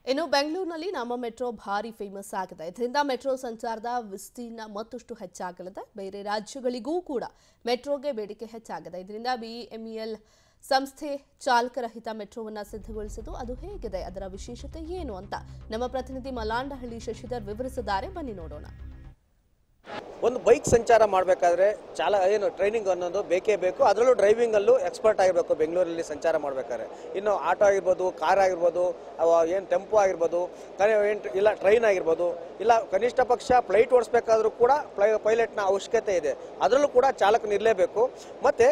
ಇನ್ನು ಬೆಂಗಳೂರಿನಲ್ಲಿ ನಮ್ಮ ಮೆಟ್ರೋ ಭಾರಿ ಫೇಮಸ್ ಆಗಿದೆ ಇದರಿಂದ ಮೆಟ್ರೋ ಸಂಚಾರದ ವಿಸ್ತೀರ್ಣ ಮತ್ತಷ್ಟು ಹೆಚ್ಚಾಗಲಿದೆ ಬೇರೆ ರಾಜ್ಯಗಳಿಗೂ ಕೂಡ ಮೆಟ್ರೋಗೆ ಬೇಡಿಕೆ ಹೆಚ್ಚಾಗಿದೆ ಇದರಿಂದ ಬಿಇಎಂಇಎಲ್ ಸಂಸ್ಥೆ ಚಾಲಕರಹಿತ ಮೆಟ್ರೋವನ್ನು ಸಿದ್ಧಗೊಳಿಸಿದ್ದು ಅದು ಹೇಗಿದೆ ಅದರ ವಿಶೇಷತೆ ಏನು ಅಂತ ನಮ್ಮ ಪ್ರತಿನಿಧಿ ಮಲಾಂಡಹಳ್ಳಿ ಶಶಿಧರ್ ವಿವರಿಸಿದ್ದಾರೆ ಬನ್ನಿ ನೋಡೋಣ ಒಂದು ಬೈಕ್ ಸಂಚಾರ ಮಾಡಬೇಕಾದ್ರೆ ಚಾಲ ಏನು ಟ್ರೈನಿಂಗ್ ಅನ್ನೋದು ಬೇಕೇ ಬೇಕು ಅದರಲ್ಲೂ ಡ್ರೈವಿಂಗಲ್ಲೂ ಎಕ್ಸ್ಪರ್ಟ್ ಆಗಿರಬೇಕು ಬೆಂಗಳೂರಲ್ಲಿ ಸಂಚಾರ ಮಾಡಬೇಕಾದ್ರೆ ಇನ್ನು ಆಟೋ ಆಗಿರ್ಬೋದು ಕಾರ್ ಆಗಿರ್ಬೋದು ಏನು ಟೆಂಪೋ ಆಗಿರ್ಬೋದು ಏನು ಇಲ್ಲ ಟ್ರೈನ್ ಆಗಿರ್ಬೋದು ಇಲ್ಲ ಕನಿಷ್ಠ ಪಕ್ಷ ಫ್ಲೈಟ್ ಓಡಿಸ್ಬೇಕಾದ್ರೂ ಕೂಡ ಫ್ಲೈ ಪೈಲಟ್ನ ಅವಶ್ಯಕತೆ ಇದೆ ಅದರಲ್ಲೂ ಕೂಡ ಚಾಲಕನಿರಲೇಬೇಕು ಮತ್ತು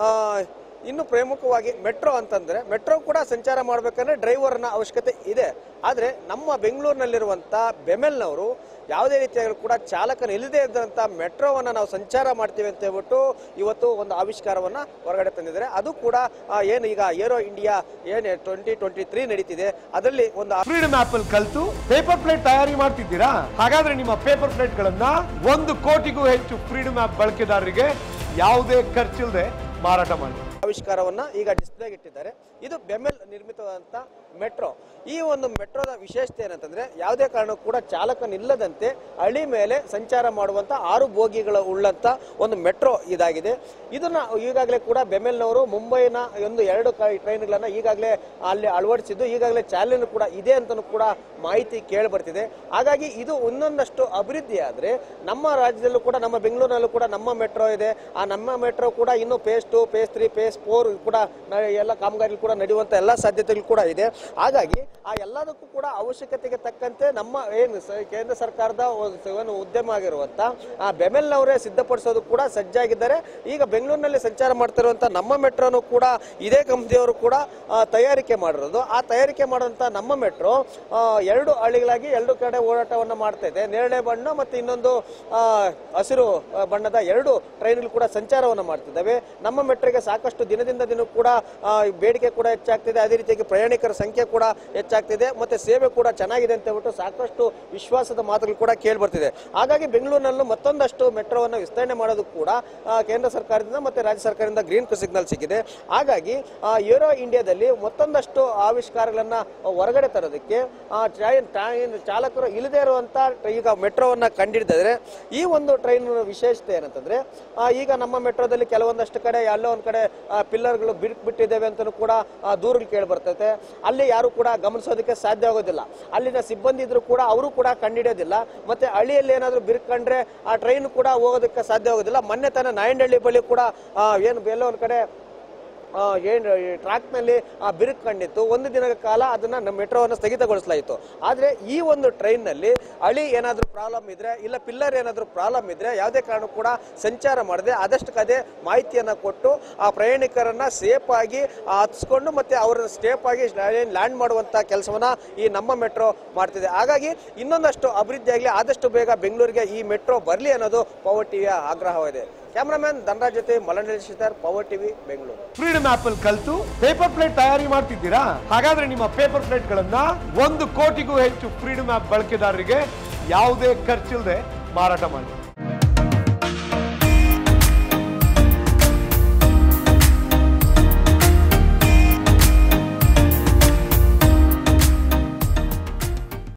ಇನ್ನು ಪ್ರಮುಖವಾಗಿ ಮೆಟ್ರೋ ಅಂತಂದ್ರೆ ಮೆಟ್ರೋ ಕೂಡ ಸಂಚಾರ ಮಾಡಬೇಕಂದ್ರೆ ಡ್ರೈವರ್ನ ಅವಶ್ಯಕತೆ ಇದೆ ಆದರೆ ನಮ್ಮ ಬೆಂಗಳೂರಿನಲ್ಲಿರುವಂಥ ಬೆಮೆಲ್ನವರು ಯಾವುದೇ ರೀತಿಯಾಗಿ ಕೂಡ ಚಾಲಕನ ಇಲ್ಲದೆ ಇದ್ದಂಥ ಮೆಟ್ರೋವನ್ನು ನಾವು ಸಂಚಾರ ಮಾಡ್ತೀವಿ ಅಂತ ಹೇಳ್ಬಿಟ್ಟು ಇವತ್ತು ಒಂದು ಆವಿಷ್ಕಾರವನ್ನು ಹೊರಗಡೆ ತಂದಿದ್ದಾರೆ ಅದು ಕೂಡ ಆ, ಏನು ಈಗ ಏರೋ ಇಂಡಿಯಾ ಏನು ಟ್ವೆಂಟಿ ಟ್ವೆಂಟಿ ತ್ರೀ ನಡೀತಿದೆ ಅದರಲ್ಲಿ ಒಂದು ಫ್ರೀಡಮ್ ಆಪ್ ಅಲ್ಲಿ ಕಲ್ತು ಪೇಪರ್ ಪ್ಲೇಟ್ ತಯಾರಿ ಮಾಡ್ತಿದ್ದೀರಾ ಹಾಗಾದ್ರೆ ನಿಮ್ಮ ಪೇಪರ್ ಪ್ಲೇಟ್ ಗಳನ್ನ ಒಂದು ಕೋಟಿಗೂ ಹೆಚ್ಚು ಫ್ರೀಡಮ್ ಆಪ್ ಬಳಕೆದಾರರಿಗೆ ಯಾವುದೇ ಖರ್ಚಿಲ್ಲದೆ ಮಾರಾಟ ಮಾಡಿ ಆವಿಷ್ಕಾರವನ್ನ ಈಗ ಡಿಸ್ಪ್ಲೇಗೆ ಇಟ್ಟಿದ್ದಾರೆ ಇದು ಬೆಮೆಲ್ ನಿರ್ಮಿತವಾದಂಥ ಮೆಟ್ರೋ ಈ ಒಂದು ಮೆಟ್ರೋದ ವಿಶೇಷತೆ ಏನಂತಂದ್ರೆ ಯಾವುದೇ ಕಾರಣಕ್ಕೂ ಕೂಡ ಚಾಲಕನಿಲ್ಲದಂತೆ ಹಳಿ ಮೇಲೆ ಸಂಚಾರ ಮಾಡುವಂತ ಆರು ಬೋಗಿಗಳ ಉಳ್ಳಂತ ಒಂದು ಮೆಟ್ರೋ ಇದಾಗಿದೆ ಇದನ್ನ ಈಗಾಗಲೇ ಕೂಡ ಬೆಮೆಲ್ನವರು ಮುಂಬೈನ ಒಂದು ಎರಡು ಟ್ರೈನ್ಗಳನ್ನ ಈಗಾಗಲೇ ಅಲ್ಲಿ ಅಳವಡಿಸಿದ್ದು ಈಗಾಗಲೇ ಚಾಲನೆ ಕೂಡ ಇದೆ ಅಂತಲೂ ಕೂಡ ಮಾಹಿತಿ ಕೇಳಿ ಬರ್ತಿದೆ ಹಾಗಾಗಿ ಇದು ಇನ್ನೊಂದಷ್ಟು ಅಭಿವೃದ್ಧಿ ಆದ್ರೆ ನಮ್ಮ ರಾಜ್ಯದಲ್ಲೂ ಕೂಡ ನಮ್ಮ ಬೆಂಗಳೂರಿನಲ್ಲೂ ಕೂಡ ನಮ್ಮ ಮೆಟ್ರೋ ಇದೆ ಆ ನಮ್ಮ ಮೆಟ್ರೋ ಕೂಡ ಇನ್ನು phase two phase three phase four ಕೂಡ ನ- ಎಲ್ಲ ಕಾಮಗಾರಿ ಕೂಡ ನಡೆಯುವಂತ ಎಲ್ಲ ಸಾಧ್ಯತೆಗಳು ಕೂಡ ಇದೆ ಹಾಗಾಗಿ ಆ ಎಲ್ಲದಕ್ಕೂ ಕೂಡ ಅವಶ್ಯಕತೆಗೆ ತಕ್ಕಂತೆ ನಮ್ಮ ಏನು ಸ- ಕೇಂದ್ರ ಸರ್ಕಾರದ ಒಂದು ಏನು ಉದ್ಯಮ ಆಗಿರುವಂತ ಆ ಬೆಮೆಲ್ನವರೇ ಸಿದ್ಧಪಡಿಸೋದು ಕೂಡ ಸಜ್ಜಾಗಿದ್ದಾರೆ ಈಗ ಬೆಂಗಳೂರಿನಲ್ಲಿ ಸಂಚಾರ ಮಾಡ್ತಿರುವಂತ ನಮ್ಮ ಮೆಟ್ರೋನು ಕೂಡ ಇದೇ ಕಂಪ್ನಿಯವರು ಕೂಡ ಆ, ತಯಾರಿಕೆ ಮಾಡಿರೋದು ಆ ತಯಾರಿಕೆ ಮಾಡುವಂತ ನಮ್ಮ ಮೆಟ್ರೋ ಆ, ಎರಡು ಹಳ್ಳಿಗಳಾಗಿ ಎರಡು ಕಡೆ ಓಡಾಟವನ್ನ ಮಾಡ್ತಾ ಇದೆ ನೇರಳೆ ಬಣ್ಣ ಮತ್ತೆ ಇನ್ನೊಂದು ಆ, ಹಸಿರು ಆ, ಬಣ್ಣದ ಎರಡು ಟ್ರೈನ್ಗಳು ಕೂಡ ಸಂಚಾರವನ್ನು ಮಾಡ್ತಿದ್ದಾವೆ ನಮ್ಮ ಮೆಟ್ರೋಗೆ ಸಾಕಷ್ಟು ದಿನದಿಂದ ದಿನ ಕೂಡ ಆ, ಬೇಡಿಕೆ ಕೂಡ ಹೆಚ್ಚಾಗ್ತಿದೆ ಅದೇ ರೀತಿಯಾಗಿ ಪ್ರಯಾಣಿಕರ ಸಂಖ್ಯೆ ಕೂಡ ಹೆಚ್ಚಾಗ್ತಿದೆ ಮತ್ತೆ ಸೇವೆ ಕೂಡ ಚೆನ್ನಾಗಿದೆ ಅಂತ ಹೇಳ್ಬಿಟ್ಟು ಸಾಕಷ್ಟು ವಿಶ್ವಾಸದ ಮಾತುಗಳು ಕೂಡ ಕೇಳಿ ಬರ್ತಿದೆ ಹಾಗಾಗಿ ಬೆಂಗಳೂರಿನಲ್ಲೂ ಮತ್ತೊಂದಷ್ಟು ಮೆಟ್ರೋವನ್ನು ವಿಸ್ತರಣೆ ಮಾಡೋದು ಕೂಡ ಆ, ಕೇಂದ್ರ ಸರ್ಕಾರದಿಂದ ಮತ್ತೆ ರಾಜ್ಯ ಸರ್ಕಾರದಿಂದ ಗ್ರೀನ್ ಸಿಗ್ನಲ್ ಸಿಕ್ಕಿದೆ ಹಾಗಾಗಿ ಆ, ಏರೋ ಇಂಡಿಯಾದಲ್ಲಿ ಮತ್ತೊಂದಷ್ಟು ಆವಿಷ್ಕಾರಗಳನ್ನ ಹೊರಗಡೆ ತರೋದಕ್ಕೆ ಆ, ಟ್ರೈನ್ ಟ್ರೈನ್ ಚಾಲಕರು ಇಲ್ಲದೆ ಇರುವಂತ ಈಗ ಮೆಟ್ರೋವನ್ನ ಕಂಡಿಡಿದ್ರೆ ಈ ಒಂದು ಟ್ರೈನ್ ವಿಶೇಷತೆ ಏನಂತಂದ್ರೆ ಆ, ಈಗ ನಮ್ಮ ಮೆಟ್ರೋದಲ್ಲಿ ಕೆಲವೊಂದಷ್ಟು ಕಡೆ ಎಲ್ಲೋ ಒಂದ್ ಕಡೆ ಪಿಲ್ಲರ್ಗಳು ಬಿರುಕು ಬಿಟ್ಟಿದ್ದೇವೆ ಅಂತಲೂ ಕೂಡ ಆ, ದೂರುಗಳು ಕೇಳಿ ಬರ್ತೈತೆ ಅಲ್ಲಿ ಯಾರು ಕೂಡ ಗಮನಿಸೋದಕ್ಕೆ ಸಾಧ್ಯ ಆಗೋದಿಲ್ಲ ಅಲ್ಲಿನ ಸಿಬ್ಬಂದಿ ಇದ್ರು ಕೂಡ ಅವರು ಕೂಡ ಕಂಡಿಡಿಯೋದಿಲ್ಲ ಮತ್ತೆ ಹಳ್ಳಿಯಲ್ಲಿ ಏನಾದ್ರು ಬಿರುಕಂಡ್ರೆ ಆ ಟ್ರೈನ್ ಕೂಡ ಹೋಗೋದಕ್ಕೆ ಸಾಧ್ಯ ಆಗೋದಿಲ್ಲ ಮೊನ್ನೆ ತನ ನಾಯಂಡಹಳ್ಳಿ ಬಳಿ ಕೂಡ ಆ, ಏನು ಎಲ್ಲೋ ಒಂದ್ ಕಡೆ ಆ, ಏನು ಟ್ರ್ಯಾಕ್ ನಲ್ಲಿ ಆ ಬಿರುಕು ಕಂಡಿತ್ತು ಒಂದು ದಿನದ ಕಾಲ ಅದನ್ನ ನಮ್ಮ ಮೆಟ್ರೋವನ್ನು ಸ್ಥಗಿತಗೊಳಿಸಲಾಯಿತು ಆದ್ರೆ ಈ ಒಂದು ಟ್ರೈನ್ ನಲ್ಲಿ ಹಳಿ ಏನಾದ್ರೂ ಪ್ರಾಬ್ಲಮ್ ಇದ್ರೆ ಇಲ್ಲ ಪಿಲ್ಲರ್ ಏನಾದ್ರೂ ಪ್ರಾಬ್ಲಮ್ ಇದ್ರೆ ಯಾವುದೇ ಕಾರಣ ಕೂಡ ಸಂಚಾರ ಮಾಡದೆ ಆದಷ್ಟು ಕದೆ ಮಾಹಿತಿಯನ್ನ ಕೊಟ್ಟು ಆ ಪ್ರಯಾಣಿಕರನ್ನ ಸೇಫ್ ಆಗಿ ಆ, ಹತ್ಸ್ಕೊಂಡು ಮತ್ತೆ ಅವರ ಸೇಫ್ ಆಗಿ ಲ್ಯಾಂಡ್ ಮಾಡುವಂತ ಕೆಲಸವನ್ನ ಈ ನಮ್ಮ ಮೆಟ್ರೋ ಮಾಡ್ತಿದೆ ಹಾಗಾಗಿ ಇನ್ನೊಂದಷ್ಟು ಅಭಿವೃದ್ಧಿ ಆಗಲಿ ಆದಷ್ಟು ಬೇಗ ಬೆಂಗಳೂರಿಗೆ ಈ ಮೆಟ್ರೋ ಬರಲಿ ಅನ್ನೋದು ಪವರ್ ಟಿವಿಯ ಆಗ್ರಹವಾಗಿದೆ ಕ್ಯಾಮ್ರಾಮನ್ ಧನರಾಜ್ ಜೊತೆ ಮಲಂಡಳಿ Sridhar power TV Bengaluru freedom app ಅಲ್ಲಿ ಕಲ್ತು ಪೇಪರ್ ಪ್ಲೇಟ್ ತಯಾರಿ ಮಾಡ್ತಿದ್ದೀರಾ ಹಾಗಾದ್ರೆ ನಿಮ್ಮ ಪೇಪರ್ ಪ್ಲೇಟ್ ಗಳನ್ನ ಒಂದು ಕೋಟಿಗೂ ಹೆಚ್ಚು ಫ್ರೀಡಮ್ ಆಪ್ ಬಳಕೆದಾರರಿಗೆ ಯಾವುದೇ ಖರ್ಚಿಲ್ಲದೆ ಮಾರಾಟ ಮಾಡಿ